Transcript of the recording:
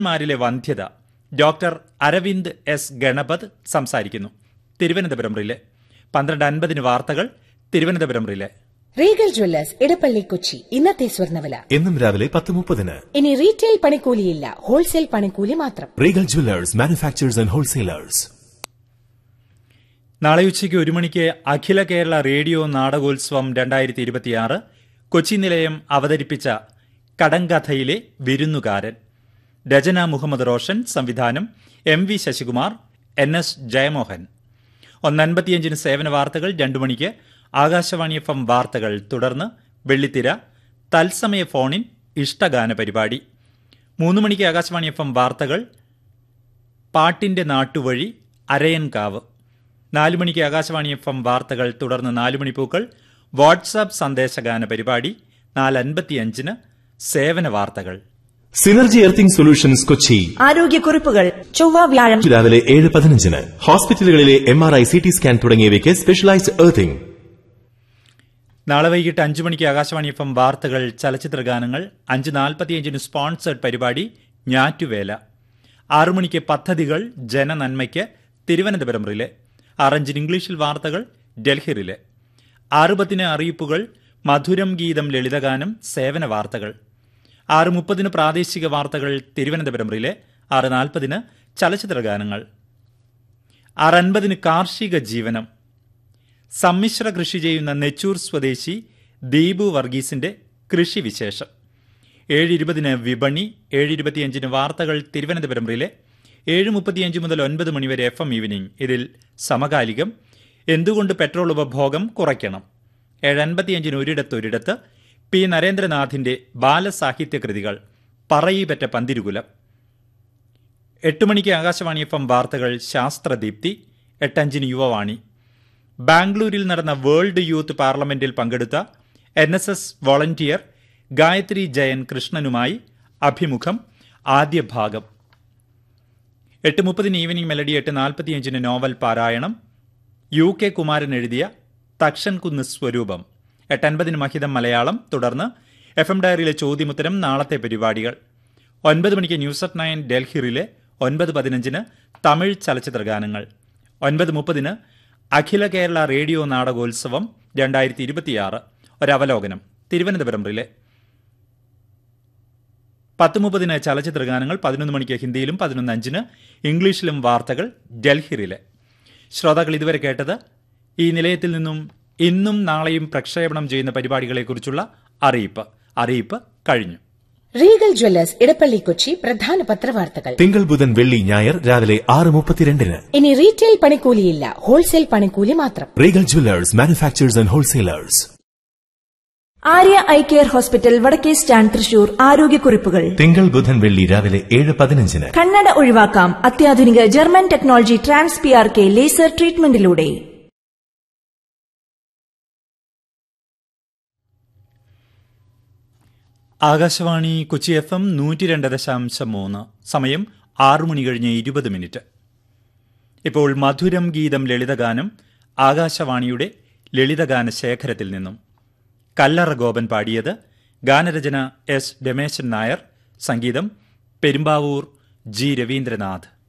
മാരിലെ വന്ധ്യത doctor Aravind S Ganapath സംസാരിക്കുന്നു Thiruvananthapuram relay പന്ത്രണ്ട് അൻപതിന് വാർത്തകൾ Thiruvananthapuram relay Regal jewellers Edappally Kochi ഇന്നത്തെ സ്വർണ്ണവില എന്നും രാവിലെ പത്ത് മുപ്പതിന് ഇനി റീറ്റെയിൽ പണിക്കൂലിയില്ല ഹോൾസെയിൽ പണിക്കൂലി മാത്രം റീഗൽ ജുവലേഴ്സ് മാനുഫാക്ചേഴ്സ് ആൻഡ് ഹോൾസെയിലേഴ്സ് നാളെ ഉച്ചയ്ക്ക് ഒരു മണിക്ക് അഖില കേരള റേഡിയോ നാടകോത്സവം രണ്ടായിരത്തി ഇരുപത്തിയാറ് കൊച്ചി നിലയം അവതരിപ്പിച്ച കടങ്കഥയിലെ വിരുന്നുകാരൻ രചന മുഹമ്മദ് റോഷൻ സംവിധാനം M V Sasikumar N S Jayamohan ഒന്നൻപത്തിയഞ്ചിന് സേവന വാർത്തകൾ രണ്ടു മണിക്ക് ആകാശവാണി എഫ് എം വാർത്തകൾ തുടർന്ന് വെള്ളിത്തിര തത്സമയ ഫോണിൻ ഇഷ്ടഗാന പരിപാടി മൂന്ന് മണിക്ക് ആകാശവാണി എഫ് എം വാർത്തകൾ പാട്ടിന്റെ നാട്ടുവഴി അരയൻകാവ് നാലു മണിക്ക് ആകാശവാണി എഫ് എം വാർത്തകൾ തുടർന്ന് നാലു മണിപ്പൂക്കൾ വാട്സാപ്പ് സന്ദേശഗാന പരിപാടി നാലൻപത്തിയഞ്ചിന് സേവന വാർത്തകൾ സിനർജി എർത്തിംഗ് സൊല്യൂഷൻസ് കൊച്ചി ആരോഗ്യക്കുറിപ്പുകൾ ചൊവ്വ വ്യാഴം രാവിലെ ഏഴ് പതിനഞ്ചിന് ഹോസ്പിറ്റലുകളിലെ M R I C T scan തുടങ്ങിയവയ്ക്ക് സ്പെഷ്യലൈസ്ഡ് എർത്തിംഗ് നാളെ വൈകിട്ട് അഞ്ചു മണിക്ക് ആകാശവാണി എഫ് എം വാർത്തകൾ ചലച്ചിത്ര ഗാനങ്ങൾ അഞ്ച് നാൽപ്പത്തിയഞ്ചിന് സ്പോൺസേഡ് പരിപാടി ഞാറ്റുവേല ആറു മണിക്ക് പദ്ധതികൾ ജനനന്മയ്ക്ക് തിരുവനന്തപുരം റിലെ ആറഞ്ചിന് ഇംഗ്ലീഷിൽ വാർത്തകൾ ഡൽഹി റിലെ ആറ് പത്തിന് അറിയിപ്പുകൾ മധുരം ഗീതം ലളിതഗാനം സേവന വാർത്തകൾ ആറ് മുപ്പതിന് പ്രാദേശിക വാർത്തകൾ തിരുവനന്തപുരം റിലെ ആറ് നാൽപ്പതിന് ചലച്ചിത്ര ഗാനങ്ങൾ ആറ് അൻപതിന് കാർഷിക ജീവനം സമ്മിശ്ര കൃഷി ചെയ്യുന്ന നെച്ചൂർ സ്വദേശി ദീപു വർഗീസിന്റെ കൃഷി വിശേഷം ഏഴ് ഇരുപതിന് വിപണി ഏഴ് ഇരുപത്തിയഞ്ചിന് വാർത്തകൾ തിരുവനന്തപുരം റിലെ ഏഴ് മുപ്പത്തിയഞ്ച് മുതൽ ഒൻപത് മണിവരെ എഫ് എം ഈവനിംഗ് ഇതിൽ സമകാലികം എന്തുകൊണ്ട് പെട്രോൾ ഉപഭോഗം കുറയ്ക്കണം ഏഴ് അൻപത്തിയഞ്ചിന് ഒരിടത്ത് ഒരിടത്ത് പി നരേന്ദ്രനാഥിന്റെ ബാലസാഹിത്യ കൃതികൾ പറയിപ്പറ്റ പന്തിരുകുലം എട്ട് മണിക്ക് ആകാശവാണി എഫ് എം വാർത്തകൾ ശാസ്ത്രദീപ്തി എട്ടഞ്ചിന് യുവവാണി ബാംഗ്ലൂരിൽ നടന്ന വേൾഡ് യൂത്ത് പാർലമെന്റിൽ പങ്കെടുത്ത N S S volunteer Gayathri Jayan കൃഷ്ണനുമായി അഭിമുഖം ആദ്യ ഭാഗം എട്ട് മുപ്പതിന് ഈവനിംഗ് മെലഡി എട്ട് നാൽപ്പത്തിയഞ്ചിന് നോവൽ പാരായണം യു കെ കുമാരൻ എഴുതിയ തക്ഷൻ കുന്ന് സ്വരൂപം എട്ടൻപതിന് മഹിതം മലയാളം തുടർന്ന് എഫ് എം ഡയറിയിലെ ചോദ്യമുത്തരം നാളത്തെ പരിപാടികൾ ഒൻപത് മണിക്ക് ന്യൂസ് അറ്റ് നയൻ ഡൽഹിറിലെ ഒൻപത് പതിനഞ്ചിന് തമിഴ് ചലച്ചിത്ര ഗാനങ്ങൾ ഒൻപത് മുപ്പതിന് അഖില കേരള റേഡിയോ നാടകോത്സവം രണ്ടായിരത്തി ഇരുപത്തിയാറ് ഒരവലോകനം തിരുവനന്തപുരം റിലെ പത്ത് മുപ്പതിന് ചലച്ചിത്ര ഗാനങ്ങൾ പതിനൊന്ന് മണിക്ക് ഹിന്ദിയിലും പതിനൊന്ന് അഞ്ചിന് ഇംഗ്ലീഷിലും വാർത്തകൾ ഡൽഹിറിലെ ശ്രോതാക്കൾ ഇതുവരെ കേട്ടത് ഈ നിലയത്തിൽ നിന്നും ഇന്നും നാളെയും പ്രക്ഷേപണം ചെയ്യുന്ന പരിപാടികളെക്കുറിച്ചുള്ള അറിയിപ്പ് അറിയിപ്പ് കഴിഞ്ഞു റീഗൽ ജ്വല്ലേഴ്സ് ഇടപ്പള്ളി കൊച്ചി പ്രധാന പത്രവാർത്തകൾ തിങ്കൾ ബുധൻ വെള്ളി ഞായർ രാവിലെ ആറ് മുപ്പത്തിരണ്ടിന് ഇനി റീറ്റെയിൽ പണിക്കൂലിയില്ല ഹോൾസെയിൽ പണിക്കൂലി മാത്രം Regal jewellers manufacturers and wholesalers Arya eye care hospital വടക്കേ സ്റ്റാൻഡ് തൃശൂർ ആരോഗ്യക്കുറിപ്പുകൾ തിങ്കൾ ബുധൻ വെള്ളി രാവിലെ ഏഴ് പതിനഞ്ചിന് കണ്ണട ഒഴിവാക്കാം അത്യാധുനിക German technology trans P R K laser ട്രീറ്റ്മെന്റിലൂടെ ആകാശവാണി കൊച്ചി എഫ് എം നൂറ്റി രണ്ട് ദശാംശം മൂന്ന് സമയം ആറു മണി കഴിഞ്ഞ് ഇരുപത് മിനിറ്റ് ഇപ്പോൾ മധുരം ഗീതം ലളിതഗാനം ആകാശവാണിയുടെ ലളിതഗാന ശേഖരത്തിൽ നിന്നും കല്ലറ ഗോപൻ പാടിയത് ഗാനരചന എസ് രമേശൻ നായർ സംഗീതം പെരുമ്പാവൂർ ജി രവീന്ദ്രനാഥ്